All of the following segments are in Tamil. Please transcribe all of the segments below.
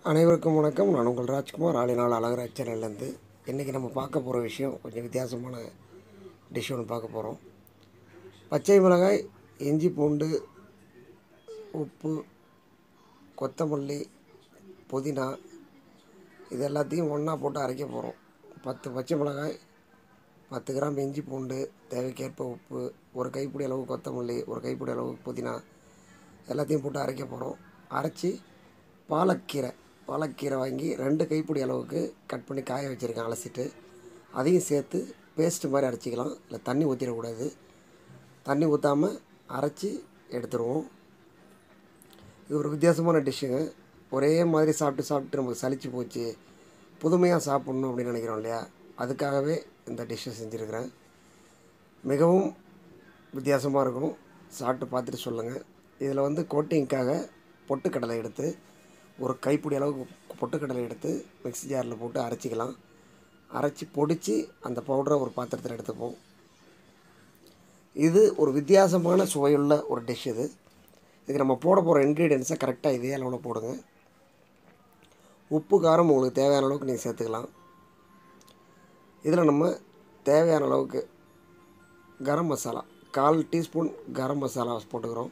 அனைவருக்கும் வணக்கம் நான் உங்கள் ராஜ்குமார் ஆளினால் அழகராஜ் சேனல்லேருந்து இன்றைக்கி நம்ம பார்க்க போகிற விஷயம் கொஞ்சம் வித்தியாசமான டிஷ் ஒன்று பார்க்க போகிறோம் பச்சை மிளகாய் இஞ்சி பூண்டு உப்பு கொத்தமல்லி புதினா இது எல்லாத்தையும் ஒன்றா போட்டு அரைக்க போகிறோம் பத்து பச்சை மிளகாய் பத்து கிராம் இஞ்சி பூண்டு தேவைக்கேற்ப உப்பு ஒரு கைப்பிடி அளவு கொத்தமல்லி ஒரு கைப்பிடி அளவு புதினா எல்லாத்தையும் போட்டு அரைக்க போகிறோம் அரைச்சி பாலக்கீரை பாலக்கீரை வாங்கி ரெண்டு கைப்பிடி அளவுக்கு கட் பண்ணி காய வச்சுருக்கேன் அலசிட்டு அதையும் சேர்த்து பேஸ்ட்டு மாதிரி அரைச்சிக்கலாம் இல்லை தண்ணி ஊற்றிடக்கூடாது தண்ணி ஊற்றாமல் அரைச்சி எடுத்துருவோம் இது ஒரு வித்தியாசமான டிஷ்ஷுங்க ஒரே மாதிரி சாப்பிட்டு சாப்பிட்டு நமக்கு சலிச்சு போச்சு புதுமையாக சாப்பிட்ணும் அப்படின்னு நினைக்கிறோம் இல்லையா அதுக்காகவே இந்த டிஷ்ஷை செஞ்சுருக்கிறேன் மிகவும் வித்தியாசமாக இருக்கும் சாப்பிட்டு பார்த்துட்டு சொல்லுங்கள் இதில் வந்து கோட்டிங்க்காக பொட்டுக்கடலை எடுத்து ஒரு கைப்பிடி அளவுக்கு பொட்டுக்கடலை எடுத்து மிக்ஸி ஜாரில் போட்டு அரைச்சிக்கலாம் அரைச்சி பொடிச்சு அந்த பவுடரை ஒரு பாத்திரத்தில் எடுத்துப்போம் இது ஒரு வித்தியாசமான சுவையுள்ள ஒரு டிஷ் இது இதுக்கு நம்ம போட போகிற இன்க்ரீடியன்ஸை கரெக்டாக இதே அளவில் போடுங்க உப்பு காரம் உங்களுக்கு தேவையான அளவுக்கு நீங்கள் சேர்த்துக்கலாம் இதில் நம்ம தேவையான அளவுக்கு கரம் மசாலா கால் டீஸ்பூன் கரம் மசாலா போட்டுக்கிறோம்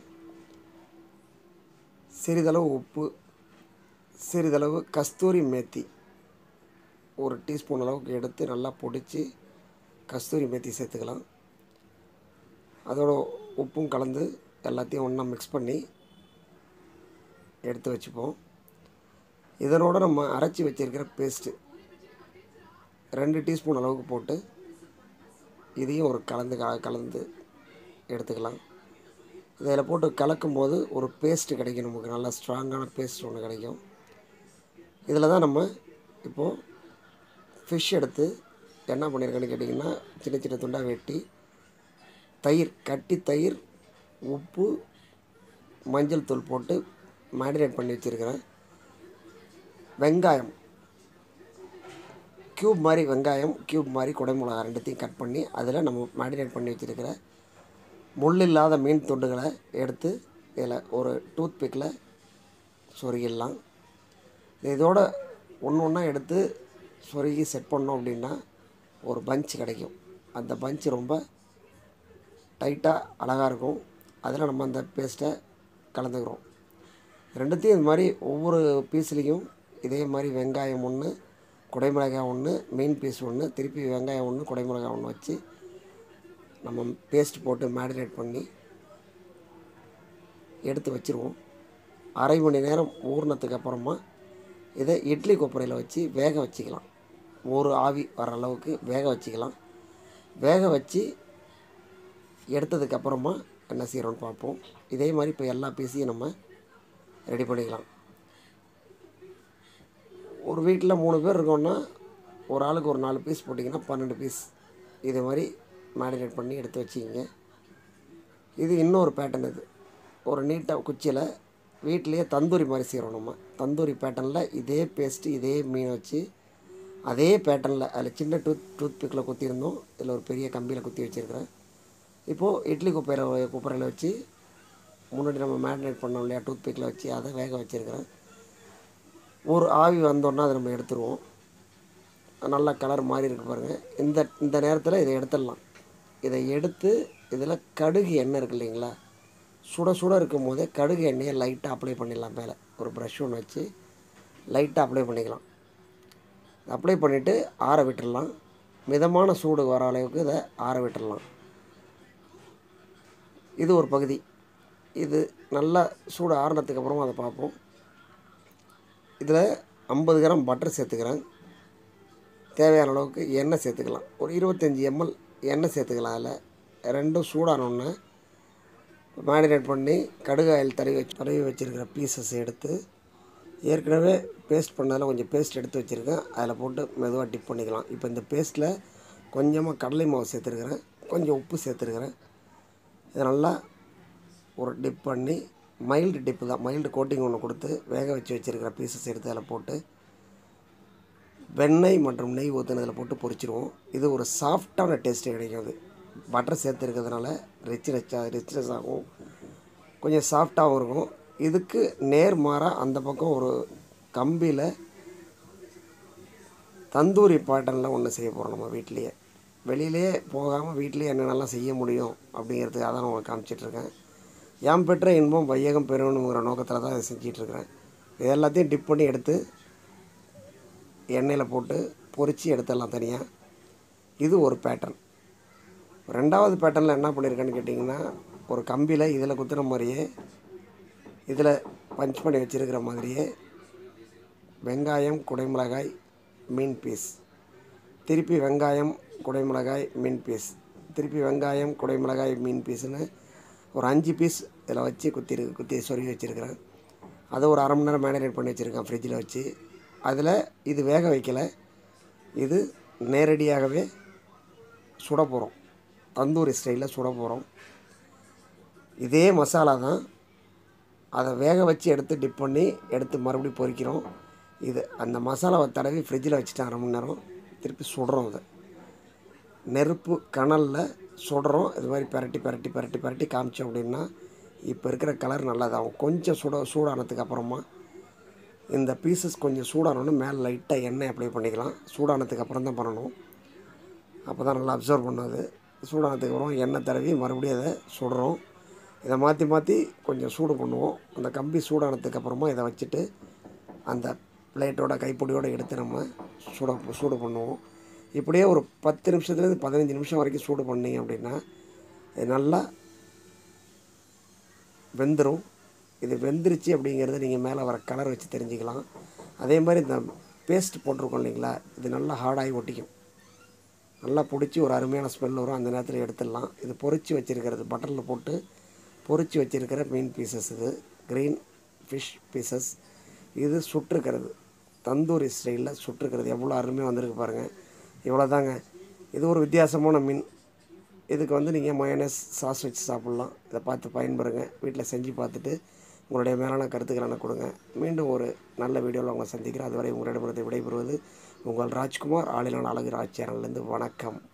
சிறிதளவு உப்பு சிறிதளவு கஸ்தூரி மேத்தி ஒரு டீஸ்பூன் அளவுக்கு எடுத்து நல்லா பொடிச்சு கஸ்தூரி மேத்தி சேர்த்துக்கலாம் அதோட உப்பும் கலந்து எல்லாத்தையும் ஒன்றா மிக்ஸ் பண்ணி எடுத்து வச்சுப்போம் இதனோட நம்ம அரைச்சி வச்சுருக்கிற பேஸ்ட்டு ரெண்டு டீஸ்பூன் அளவுக்கு போட்டு இதையும் ஒரு கலந்து க- கலந்து எடுத்துக்கலாம் இதில் போட்டு கலக்கும் போது ஒரு பேஸ்ட்டு கிடைக்கும் நமக்கு நல்லா ஸ்ட்ராங்கான பேஸ்ட் ஒன்று கிடைக்கும் இதில் தான் நம்ம இப்போது ஃபிஷ் எடுத்து என்ன பண்ணியிருக்கேன்னு கேட்டிங்கன்னா சின்ன சின்ன துண்டாக வெட்டி தயிர் கட்டி தயிர் உப்பு மஞ்சள் தூள் போட்டு மேரினேட் பண்ணி வச்சுருக்கிறேன் வெங்காயம் க்யூப் மாதிரி வெங்காயம் க்யூப் மாதிரி குடைமிளகா ரெண்டுத்தையும் கட் பண்ணி அதில் நம்ம மேரினேட் பண்ணி வச்சுருக்கிற முள் இல்லாத மீன் துண்டுகளை எடுத்து இதில் ஒரு டூத் பிக்கில் சொருகிடலாம் இதோட ஒன்று ஒன்றா எடுத்து சொருகி செட் பண்ணோம் அப்படின்னா ஒரு பஞ்ச் கிடைக்கும் அந்த பஞ்ச் ரொம்ப டைட்டாக அழகாக இருக்கும் அதில் நம்ம அந்த பேஸ்ட்டை கலந்துக்கிறோம் ரெண்டுத்தையும் இது மாதிரி ஒவ்வொரு பீஸ்லேயும் இதே மாதிரி வெங்காயம் ஒன்று குடைமிளகாய் ஒன்று மீன் பீஸ் ஒன்று திருப்பி வெங்காயம் ஒன்று குடைமிளகாய் ஒன்று வச்சு நம்ம பேஸ்ட் போட்டு மேரினேட் பண்ணி எடுத்து வச்சுருவோம் அரை மணி நேரம் ஊறினதுக்கு அப்புறமா இதை இட்லி கொப்பரையில் வச்சு வேக வச்சுக்கலாம் ஒரு ஆவி வர அளவுக்கு வேக வச்சுக்கலாம் வேக வச்சு எடுத்ததுக்கு அப்புறமா என்ன செய்கிறோன்னு பார்ப்போம் இதே மாதிரி இப்போ எல்லா பீஸையும் நம்ம ரெடி பண்ணிக்கலாம் ஒரு வீட்டில் மூணு பேர் இருக்கோம்னா ஒரு ஆளுக்கு ஒரு நாலு பீஸ் போட்டிங்கன்னா பன்னெண்டு பீஸ் இது மாதிரி மேரினேட் பண்ணி எடுத்து வச்சுக்கிங்க இது இன்னொரு பேட்டர்ன் இது ஒரு நீட்டாக குச்சியில் வீட்டிலேயே தந்தூரி மாதிரி செய்கிறோம் நம்ம தந்தூரி பேட்டர்னில் இதே பேஸ்ட்டு இதே மீன் வச்சு அதே பேட்டர்னில் அதில் சின்ன டூத் டூத் பிக்கில் குத்திருந்தோம் இதில் ஒரு பெரிய கம்பியில் குத்தி வச்சுருக்கிறேன் இப்போது இட்லி குப்பையில் குப்பரையில் வச்சு முன்னாடி நம்ம மேரினேட் பண்ணோம் இல்லையா டூத் பிக்கில் வச்சு அதை வேக வச்சுருக்கிறேன் ஒரு ஆவி வந்தோன்னா அதை நம்ம எடுத்துருவோம் நல்லா கலர் மாறி இருக்கு பாருங்கள் இந்த இந்த நேரத்தில் இதை எடுத்துடலாம் இதை எடுத்து இதில் கடுகு எண்ணெய் இருக்கு இல்லைங்களா சுட சுட இருக்கும் போதே கடுகு எண்ணெயை லைட்டாக அப்ளை பண்ணிடலாம் மேலே ஒரு ப்ரஷ் ஒன்று வச்சு லைட்டாக அப்ளை பண்ணிக்கலாம் அப்ளை பண்ணிவிட்டு ஆற விட்டுடலாம் மிதமான சூடு வர அளவுக்கு இதை ஆற விட்டுடலாம் இது ஒரு பகுதி இது நல்லா சூடு ஆறுனதுக்கு அப்புறமா அதை பார்ப்போம் இதில் ஐம்பது கிராம் பட்டர் சேர்த்துக்கிறேன் தேவையான அளவுக்கு எண்ணெய் சேர்த்துக்கலாம் ஒரு இருபத்தஞ்சி எம்எல் எண்ணெய் சேர்த்துக்கலாம் அதில் ரெண்டும் சூடானோடனே மேரினேட் பண்ணி கடுகு ஆயில் தடவி வச்சு தடவி வச்சுருக்கிற பீசஸ் எடுத்து ஏற்கனவே பேஸ்ட் பண்ணதில் கொஞ்சம் பேஸ்ட் எடுத்து வச்சுருக்கேன் அதில் போட்டு மெதுவாக டிப் பண்ணிக்கலாம் இப்போ இந்த பேஸ்ட்டில் கொஞ்சமாக கடலை மாவு சேர்த்துருக்கிறேன் கொஞ்சம் உப்பு சேர்த்துருக்கிறேன் இதை நல்லா ஒரு டிப் பண்ணி மைல்டு டிப்பு தான் மைல்டு கோட்டிங் ஒன்று கொடுத்து வேக வச்சு வச்சுருக்கிற பீசஸ் எடுத்து அதில் போட்டு வெண்ணெய் மற்றும் நெய் ஊற்றுனதில் போட்டு பொரிச்சிருவோம் இது ஒரு சாஃப்டான டேஸ்ட்டு கிடைக்கும் அது பட்டர் சேர்த்துருக்கிறதுனால ரிச்னஸ்ஸாக ரிச்னஸ் ஆகும் கொஞ்சம் சாஃப்டாகவும் இருக்கும் இதுக்கு நேர்மாறாக அந்த பக்கம் ஒரு கம்பியில் தந்தூரி பேட்டர்னில் ஒன்று செய்ய போகிறோம் நம்ம வீட்லேயே வெளியிலே போகாமல் வீட்டிலேயே என்னென்னலாம் செய்ய முடியும் அப்படிங்கிறதுக்காக தான் நான் உங்களுக்கு காமிச்சிட்ருக்கேன் யாம் பெற்ற இன்பம் வையகம் பெறணுங்கிற நோக்கத்தில் தான் இதை செஞ்சிட்ருக்கிறேன் இது எல்லாத்தையும் டிப் பண்ணி எடுத்து எண்ணெயில் போட்டு பொரித்து எடுத்துடலாம் தனியாக இது ஒரு பேட்டர்ன் ரெண்டாவது பேட்டர்னில் என்ன பண்ணியிருக்கேன்னு கேட்டிங்கன்னா ஒரு கம்பியில் இதில் குத்துற மாதிரியே இதில் பஞ்ச் பண்ணி வச்சுருக்கிற மாதிரியே வெங்காயம் குடைமிளகாய் மீன் பீஸ் திருப்பி வெங்காயம் குடைமிளகாய் மீன் பீஸ் திருப்பி வெங்காயம் குடைமிளகாய் மீன் பீஸ்னு ஒரு அஞ்சு பீஸ் இதில் வச்சு குத்தி குத்தி சொருகி வச்சுருக்கிறேன் அதை ஒரு அரை மணி நேரம் மேரினேட் பண்ணி வச்சுருக்கேன் ஃப்ரிட்ஜில் வச்சு அதில் இது வேக வைக்கல இது நேரடியாகவே சுட போகிறோம் தந்தூரி ஸ்டைலில் சுட போகிறோம் இதே மசாலா தான் அதை வேக வச்சு எடுத்து டிப் பண்ணி எடுத்து மறுபடியும் பொரிக்கிறோம் இது அந்த மசாலாவை தடவி ஃப்ரிட்ஜில் வச்சுட்டு அரை மணி நேரம் திருப்பி சுடுறோம் அதை நெருப்பு கனலில் சுடுறோம் இது மாதிரி பரட்டி பரட்டி பரட்டி பரட்டி காமிச்சோம் அப்படின்னா இப்போ இருக்கிற கலர் நல்லதாகும் கொஞ்சம் சுட சூடானதுக்கு அப்புறமா இந்த பீசஸ் கொஞ்சம் சூடானோன்னு மேலே லைட்டாக எண்ணெய் அப்ளை பண்ணிக்கலாம் சூடானதுக்கு அப்புறம் தான் பண்ணணும் அப்போ தான் நல்லா அப்சர்வ் பண்ணாது சூடானதுக்கு அப்புறம் எண்ணெய் தடவி மறுபடியும் அதை சுடுறோம் இதை மாற்றி மாற்றி கொஞ்சம் சூடு பண்ணுவோம் அந்த கம்பி சூடானதுக்கு அப்புறமா இதை வச்சுட்டு அந்த பிளேட்டோட கைப்பிடியோடு எடுத்து நம்ம சூட சூடு பண்ணுவோம் இப்படியே ஒரு பத்து நிமிஷத்துலேருந்து பதினஞ்சு நிமிஷம் வரைக்கும் சூடு பண்ணீங்க அப்படின்னா இது நல்லா வெந்துடும் இது வெந்துருச்சு அப்படிங்கிறது நீங்கள் மேலே வர கலர் வச்சு தெரிஞ்சுக்கலாம் அதே மாதிரி இந்த பேஸ்ட் போட்டிருக்கோம் இல்லைங்களா இது நல்லா ஹார்டாகி ஒட்டிக்கும் நல்லா பிடிச்சி ஒரு அருமையான ஸ்மெல் வரும் அந்த நேரத்தில் எடுத்துடலாம் இது பொரிச்சு வச்சுருக்கிறது பட்டரில் போட்டு பொரிச்சு வச்சுருக்கிற மீன் பீசஸ் இது க்ரீன் ஃபிஷ் பீசஸ் இது சுட்டிருக்கிறது தந்தூரி ஸ்டைலில் சுட்டிருக்கிறது எவ்வளோ அருமையாக வந்திருக்கு பாருங்கள் இவ்வளோ தாங்க இது ஒரு வித்தியாசமான மீன் இதுக்கு வந்து நீங்கள் மயோனஸ் சாஸ் வச்சு சாப்பிட்லாம் இதை பார்த்து பயன்பெறுங்க வீட்டில் செஞ்சு பார்த்துட்டு உங்களுடைய மேலான கருத்துக்களை எனக்கு கொடுங்க மீண்டும் ஒரு நல்ல வீடியோவில் உங்களை சந்திக்கிறேன் அதுவரை உங்களிடமிருந்து விடைபெறுவது உங்கள் ராஜ்குமார் ஆளிலான அழகு ராஜ் சேனல்லேருந்து வணக்கம்